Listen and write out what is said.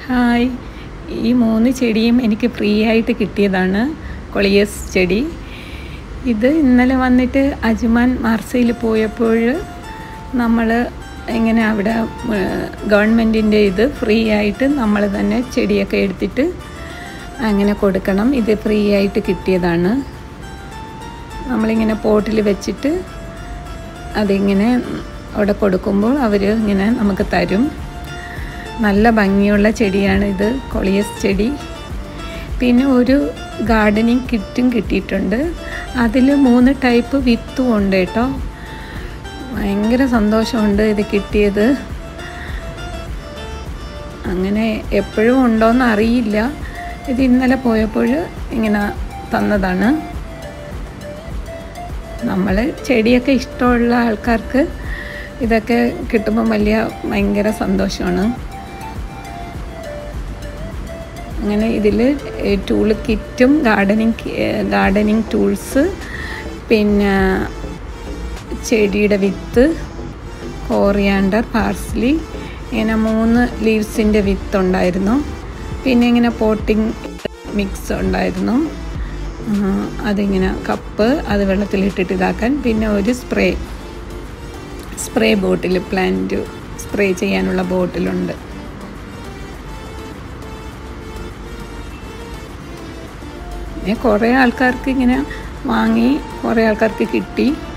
hi ഈ മൂന്ന് ചെടിയും എനിക്ക് ഫ്രീ ആയിട്ട് കിട്ടിയതാണ് കൊളിയസ് ചെടി ഇത് ഇന്നലെ വന്നിട്ട് അജ്മാൻ മാർസയിൽ പോയപ്പോൾ നമ്മൾ ഇങ്ങനെ അവിടെ ഗവൺമെൻറ്റിൻ്റെ ഇത് ഫ്രീ ആയിട്ട് നമ്മൾ തന്നെ ചെടിയൊക്കെ എടുത്തിട്ട് അങ്ങനെ കൊടുക്കണം ഇത് ഫ്രീ ആയിട്ട് കിട്ടിയതാണ് നമ്മളിങ്ങനെ പോട്ടിൽ വെച്ചിട്ട് അതിങ്ങനെ അവിടെ കൊടുക്കുമ്പോൾ അവർ ഇങ്ങനെ നമുക്ക് തരും നല്ല ഭംഗിയുള്ള ചെടിയാണ് ഇത് കൊളിയസ് ചെടി പിന്നെ ഒരു ഗാർഡനിങ് കിറ്റും കിട്ടിയിട്ടുണ്ട് അതിൽ മൂന്ന് ടൈപ്പ് വിത്തും ഉണ്ട് കേട്ടോ ഭയങ്കര സന്തോഷമുണ്ട് ഇത് കിട്ടിയത് അങ്ങനെ എപ്പോഴും ഉണ്ടോയെന്ന് അറിയില്ല ഇത് ഇന്നലെ പോയപ്പോൾ ഇങ്ങനെ തന്നതാണ് നമ്മൾ ചെടിയൊക്കെ ഇഷ്ടമുള്ള ആൾക്കാർക്ക് ഇതൊക്കെ കിട്ടുമ്പോൾ വലിയ ഭയങ്കര സന്തോഷമാണ് അങ്ങനെ ഇതിൽ ടൂൾ കിറ്റും ഗാർഡനിങ് ഗാർഡനിങ് ടൂൾസ് പിന്നെ ചെടിയുടെ വിത്ത് കോറിയാണ്ടർ പാർസ്ലി ഇങ്ങനെ മൂന്ന് ലീവ്സിൻ്റെ വിത്ത് ഉണ്ടായിരുന്നു പിന്നെ ഇങ്ങനെ പോട്ടിങ് മിക്സ് ഉണ്ടായിരുന്നു അതിങ്ങനെ കപ്പ് അത് വെള്ളത്തിലിട്ടിട്ട് ഇതാക്കാൻ പിന്നെ ഒരു spray spray bottle plant spray ചെയ്യാനുള്ള ബോട്ടിലുണ്ട് പിന്നെ കുറേ ആൾക്കാർക്ക് ഇങ്ങനെ വാങ്ങി കുറേ ആൾക്കാർക്ക് കിട്ടി